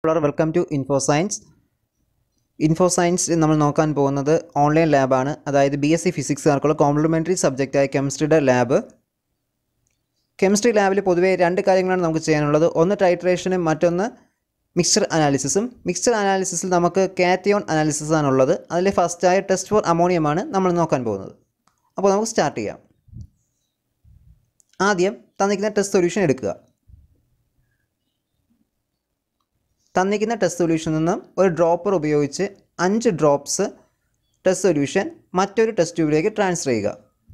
Welcome to Info Science Info Science നമ്മൾ നോക്കാൻ പോകുന്നത് ഓൺലൈൻ ലാബാണ് അതായത് ബി എസ് സി ഫിസിക്സുകാർക്കുള്ള കോംപ്ലിമെൻ്ററി സബ്ജക്റ്റായ കെമിസ്ട്രിയുടെ ലാബ് കെമിസ്ട്രി ലാബിൽ പൊതുവേ രണ്ട് കാര്യങ്ങളാണ് നമുക്ക് ചെയ്യാനുള്ളത് ഒന്ന് ടൈട്രേഷനും മറ്റൊന്ന് മിക്സ്ചർ അനാലിസിസും മിക്സ്ചർ അനാലിസിസിൽ നമുക്ക് കാറ്റയോൺ അനാലിസിസ് ആണുള്ളത് അതിൽ ഫസ്റ്റായ ടെസ്റ്റ് ഫോർ അമോണിയമാണ് നമ്മൾ നോക്കാൻ പോകുന്നത് അപ്പോൾ നമുക്ക് സ്റ്റാർട്ട് ചെയ്യാം ആദ്യം തന്നിരിക്കുന്ന ടെസ്റ്റ് സൊല്യൂഷൻ എടുക്കുക തന്നിരിക്കുന്ന ടെസ്റ്റ് സൊല്യൂഷനിൽ നിന്നും ഒരു ഡ്രോപ്പർ ഉപയോഗിച്ച് അഞ്ച് ഡ്രോപ്സ് ടെസ്റ്റ് സൊല്യൂഷൻ മറ്റൊരു ടെസ്റ്റ് ട്യൂബിലേക്ക് ട്രാൻസ്ഫർ ചെയ്യുക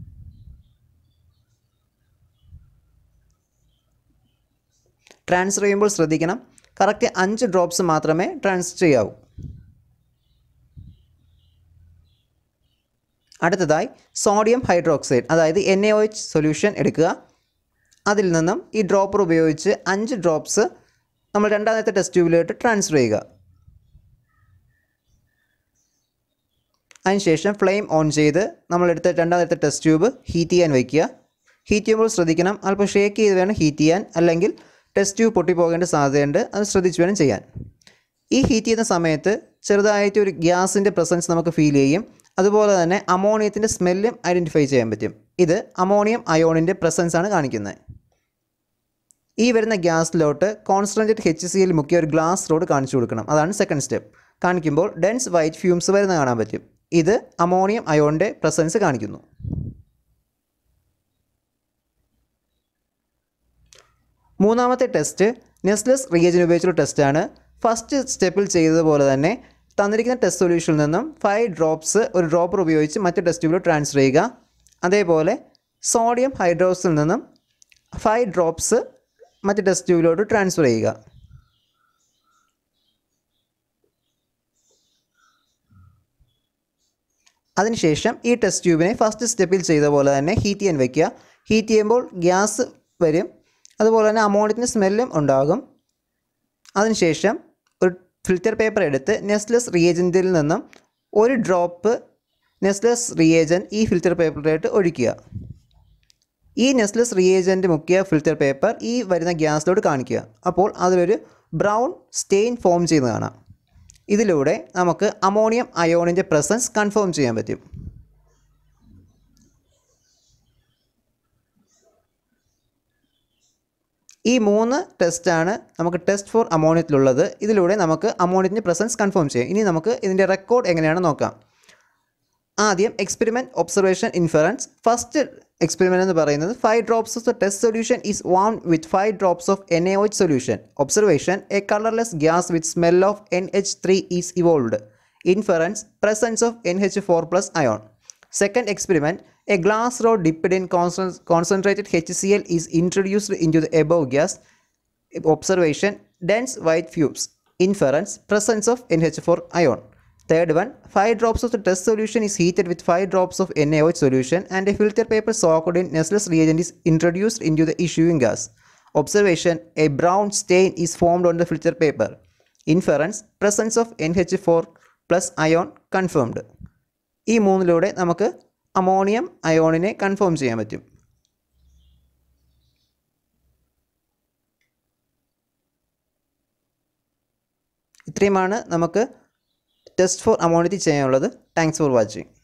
ട്രാൻസ്ഫർ ചെയ്യുമ്പോൾ ശ്രദ്ധിക്കണം കറക്റ്റ് അഞ്ച് ഡ്രോപ്സ് മാത്രമേ ട്രാൻസ്ഫർ ചെയ്യാവൂ അടുത്തതായി സോഡിയം ഹൈഡ്രോക്സൈഡ് അതായത് N A O H solution എടുക്കുക അതിൽ നിന്നും ഈ ഡ്രോപ്പർ ഉപയോഗിച്ച് അഞ്ച് ഡ്രോപ്സ് നമ്മൾ രണ്ടാമത്തെ ടെസ്റ്റ് ട്യൂബിലോട്ട് ട്രാൻസ്ഫർ ചെയ്യുക അതിനുശേഷം ഫ്ലെയിം ഓൺ ചെയ്ത് നമ്മളെടുത്ത രണ്ടാമത്തെ ടെസ്റ്റ് ട്യൂബ് ഹീറ്റ് ചെയ്യാൻ വയ്ക്കുക ഹീറ്റ് ചെയ്യുമ്പോൾ ശ്രദ്ധിക്കണം അല്പം ഷേക്ക് ചെയ്ത് വേണം ഹീറ്റ് ചെയ്യാൻ അല്ലെങ്കിൽ ടെസ്റ്റ് ട്യൂബ് പൊട്ടിപ്പോകേണ്ട സാധ്യതയുണ്ട് അത് ശ്രദ്ധിച്ച് വേണം ചെയ്യാൻ ഈ ഹീറ്റ് ചെയ്യുന്ന സമയത്ത് ചെറുതായിട്ട് ഒരു ഗ്യാസിൻ്റെ പ്രസൻസ് നമുക്ക് ഫീൽ ചെയ്യും അതുപോലെ തന്നെ അമോണിയത്തിൻ്റെ സ്മെല്ലും ഐഡൻറ്റിഫൈ ചെയ്യാൻ പറ്റും ഇത് അമോണിയം അയോണിൻ്റെ പ്രസൻസ് ആണ് കാണിക്കുന്നത് ഈ വരുന്ന ഗ്യാസിലോട്ട് കോൺസെൻട്രേറ്റഡ് എച്ച് സി എൽ മുക്കിയ ഒരു ഗ്ലാസ് റോഡ് കാണിച്ചു കൊടുക്കണം അതാണ് സെക്കൻഡ് സ്റ്റെപ്പ് കാണിക്കുമ്പോൾ ഡെൻസ് വൈറ്റ് ഫ്യൂംസ് വരുന്ന കാണാൻ പറ്റും ഇത് അമോണിയം അയോണിൻ്റെ പ്രസൻസ് കാണിക്കുന്നു മൂന്നാമത്തെ ടെസ്റ്റ് നെസ്ലെസ് റിയേജൻ ഉപയോഗിച്ചുള്ള ടെസ്റ്റാണ് ഫസ്റ്റ് സ്റ്റെപ്പിൽ ചെയ്തതുപോലെ തന്നെ തന്നിരിക്കുന്ന ടെസ്റ്റ് സൊല്യൂഷനിൽ നിന്നും ഫൈവ് ഡ്രോപ്സ് ഒരു ഡ്രോപ്പർ ഉപയോഗിച്ച് മറ്റു ടെസ്റ്റ് ട്യൂബിൽ ട്രാൻസ്ഫർ ചെയ്യുക അതേപോലെ സോഡിയം ഹൈഡ്രോക്സിൽ നിന്നും ഫൈവ് ഡ്രോപ്സ് മറ്റ് ടെസ്റ്റ് ട്യൂബിലോട്ട് ട്രാൻസ്ഫർ ചെയ്യുക അതിനുശേഷം ഈ ടെസ്റ്റ് ട്യൂബിനെ ഫസ്റ്റ് സ്റ്റെപ്പിൽ ചെയ്ത പോലെ തന്നെ ഹീറ്റ് ചെയ്യാൻ വയ്ക്കുക ഹീറ്റ് ചെയ്യുമ്പോൾ ഗ്യാസ് വരും അതുപോലെ തന്നെ അമോണിയത്തിൻ്റെ സ്മെല്ലും ഉണ്ടാകും അതിനുശേഷം ഒരു ഫിൽറ്റർ പേപ്പർ എടുത്ത് നെസ്ലെസ് റിയേജൻറ്റിൽ നിന്നും ഒരു ഡ്രോപ്പ് നെസ്ലെസ് റിയേജൻ ഈ ഫിൽറ്റർ പേപ്പറിലായിട്ട് ഒഴിക്കുക ഈ നെസ്ലെസ് റിയേജൻറ്റ് മുക്കിയ ഫിൽറ്റർ പേപ്പർ ഈ വരുന്ന ഗ്യാസിലോട്ട് കാണിക്കുക അപ്പോൾ അതിലൊരു ബ്രൗൺ സ്റ്റെയിൻ ഫോം ചെയ്യുന്നത് കാണാം ഇതിലൂടെ നമുക്ക് അമോണിയം അയോണിൻ്റെ പ്രസൻസ് കൺഫേം ചെയ്യാൻ പറ്റും ഈ മൂന്ന് ടെസ്റ്റാണ് നമുക്ക് ടെസ്റ്റ് ഫോർ അമോണിയത്തിലുള്ളത് ഇതിലൂടെ നമുക്ക് അമോണിയത്തിൻ്റെ പ്രസൻസ് കൺഫേം ചെയ്യാം ഇനി നമുക്ക് ഇതിൻ്റെ റെക്കോർഡ് എങ്ങനെയാണ് നോക്കാം ആദ്യം experiment observation inference first experiment എന്ന് പറയുന്നത് five drops of the test solution is warm with five drops of N A O H solution observation a colourless gas with smell of N H three is evolved inference presence of N H four plus ion second experiment a glass rod dipped in concentrated H C L is introduced into the above gas observation dense white fumes inference presence of N H four ion Third one, 5 drops of the test solution is heated with 5 drops of NaOH solution and a filter paper soaked in Nessler's reagent is introduced into the issuing gas. Observation, a brown stain is formed on the filter paper. Inference, presence of NH4 plus ion confirmed. ഈ മൂന്നിലൂടെ നമുക്ക് ammonium അയോണിനെ confirm ചെയ്യാൻ പറ്റും ഇത്രയുമാണ് നമുക്ക് test for അമോണിറ്റി ചെയ്യാനുള്ളത് thanks for watching